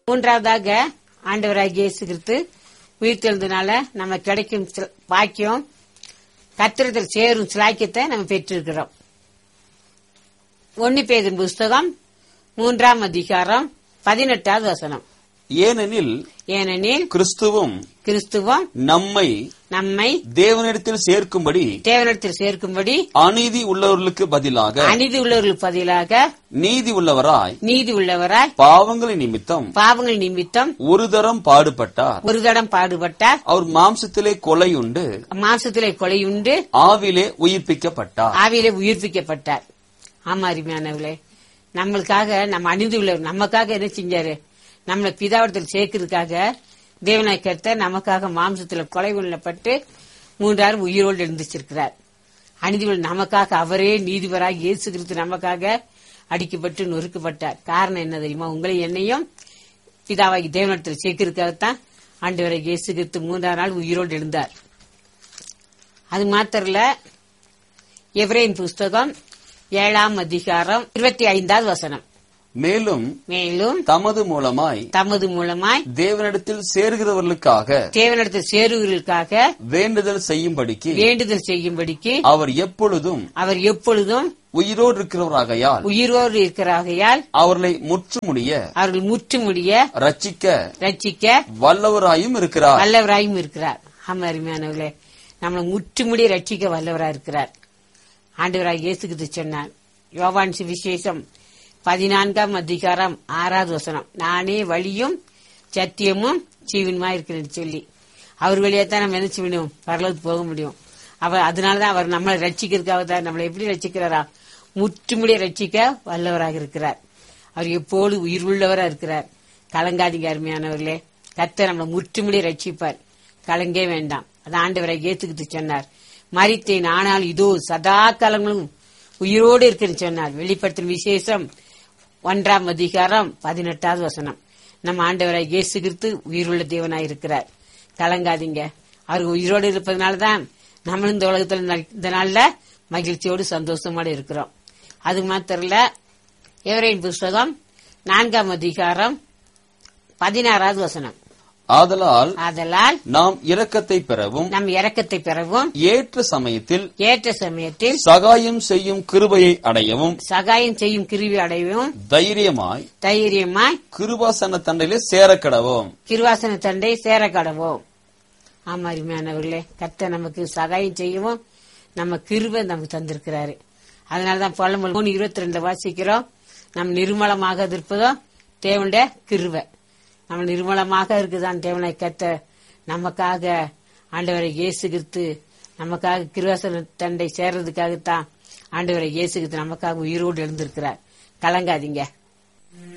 மூன்றாவதாக ஆண்டவராகிய இயேசு கிறிஸ்து உயிர்த்தெழுந்தனால நம்ம கிடைக்கும் சில- பாக்கியம் கத்திரத்தில் சேரும் சிலாக்கியத்தை நம்ம பெற்றிருக்கிறோம் ஒன்னு பேதின் புஸ்தகம் மூன்றாம் அதிகாரம் பதினெட்டாவது வசனம் ஏனெனில் ஏனெனில் கிறிஸ்துவும் கிறிஸ்துவம் நம்மை நம்மை தேவனிடத்தில் சேர்க்கும்படி தேவனிடத்தில் சேர்க்கும்படி அநீதி உள்ளவர்களுக்கு பதிலாக அநீதி உள்ளவர்களுக்கு பதிலாக நீதி உள்ளவராய் நீதி உள்ளவராய் பாவங்களின் நிமித்தம் பாவங்கள் நிமித்தம் ஒரு தரம் பாடுபட்டார் ஒரு தடம் பாடுபட்டார் அவர் மாம்சத்திலே கொலையுண்டு மாசத்திலே கொலையுண்டு ஆவிலே உயிர்ப்பிக்கப்பட்டார் ஆவியிலே உயிர்ப்பிக்கப்பட்டார் ஆமா அருமையானவர்களே நம்மளுக்காக நம்ம அணிந்து உள்ளவர் நமக்காக என்ன செஞ்சாரு நம்மளை பிதாவடத்தில் சேர்க்கறதுக்காக தேவனாய் கர்த்தர் நமக்காக மாம்சத்துல கொலை கொள்ளப்பட்டு மூன்றாயிரம் உயிரோடு எழுந்திருச்சிருக்கிறார் அநீதிகள் நமக்காக அவரே நீதிபராக இயேசு கிறிஸ்து நமக்காக அடிக்கப்பட்டு நொறுக்கப்பட்டார் காரணம் என்ன தெரியுமா உங்களை என்னையும் பிதாவாகி தேவனிடத்தில் சேர்க்கறதுக்காகத்தான் ஆண்டவரை இயேசு கிறிஸ்து மூன்றாம் நாள் உயிரோடு எழுந்தார் அது மாத்திரல எவ்ரேன் புஸ்தகம் ஏழாம் அதிகாரம் இருபத்தி ஐந்தாவது வசனம் மேலும் மேலும் தமது மூலமாய் தமது மூலமாய் தேவனிடத்தில் சேர்கிறவர்களுக்காக தேவனிடத்தில் சேருவர்களுக்காக வேண்டுதல் செய்யும்படிக்கு வேண்டுதல் செய்யும்படிக்கு அவர் எப்பொழுதும் அவர் எப்பொழுதும் உயிரோடு இருக்கிறவராகையால் உயிரோடு இருக்கிறாகையால் அவர்களை முற்றுமுடிய அவர்கள் முற்றுமுடிய ரட்சிக்க ரட்சிக்க வல்லவராயும் இருக்கிறார் வல்லவராயும் இருக்கிறார் ஆமா அருமையானவர்களே நம்மளை முற்றுமுடிய ரட்சிக்க வல்லவராய் இருக்கிறார் ஆண்டவராய் இயேசுக்கு சொன்னார் யோவான் விசேஷம் பதினான்காம் அதிகாரம் ஆறாவது வசனம் நானே வழியும் சத்தியமும் ஜீவனுமா இருக்கிறேன்னு சொல்லி அவர் வழியா தான் நம்ம என்ன செய்யணும் பரலோகத்துக்கு போக முடியும் அவர் அதனாலதான் அவர் நம்மளை ரட்சிக்கிறதுக்காக தான் நம்மளை எப்படி ரட்சிக்கிறாரா முற்றுமுடிய ரட்சிக்க வல்லவராக இருக்கிறார் அவர் எப்போது உயிர் உள்ளவரா இருக்கிறார் கலங்காதீங்க அருமையானவர்களே கர்த்தர் நம்மளை முற்றுமுடிய ரட்சிப்பார் கலங்கே வேண்டாம் அது ஆண்டவரை ஏத்துக்கிட்டு சொன்னார் மறித்தேன் ஆனால் இதோ சதா காலங்களும் உயிரோடு இருக்குன்னு சொன்னார் வெளிப்படுத்தும் விசேஷம் ஒன்றாம் அதிகாரம் பதினெட்டாவது வசனம் நம்ம ஆண்டவரை இயேசு கிறிஸ்து உயிருள்ள தேவனாய் இருக்கிறார் கலங்காதீங்க அவர் உயிரோடு இருப்பதனாலதான் நம்மளும் இந்த உலகத்துல இந்த- இந்த நாள்ல மகிழ்ச்சியோடு சந்தோஷமோடு இருக்கிறோம் அது மாத்திரல எவரையின் புஸ்தகம் நான்காம் அதிகாரம் பதினாறாவது வசனம் ஆதலால் ஆதலால் நாம் இரக்கத்தை பெறவும் நம் இரக்கத்தை பெறவும் ஏற்ற சமயத்தில் ஏற்ற சமயத்தில் சகாயம் செய்யும் கிருபையை அடையவும் சகாயம் செய்யும் கிருவி அடையவும் தைரியமாய் தைரியமாய் கிருபாசன தண்டையிலே சேரக்கடவும் கிருவாசன தண்டை சேர கடவோம் ஆமா அருமையானவர்களே கர்த்தர் நமக்கு சகாயம் செய்யவும் நம்ம கிருபை நமக்கு தந்திருக்கிறாரு அதனாலதான் பழமொழி மூணு இருபத்தி ரெண்டு வாசிக்கிறோம் நம் நிர்மலமாக இருப்பதோ தேவனுடைய கிருபை நம்ம நிர்மலமாக இருக்குதான் தேவனை கத்த நமக்காக ஆண்டவரை இயேசு கிறிஸ்து நமக்காக கிருவாசன தண்டை சேர்றதுக்காகத்தான் ஆண்டவரை இயேசு கிறிஸ்து நமக்காக உயிரோடு எழுந்திருக்கிறார் கலங்காதீங்க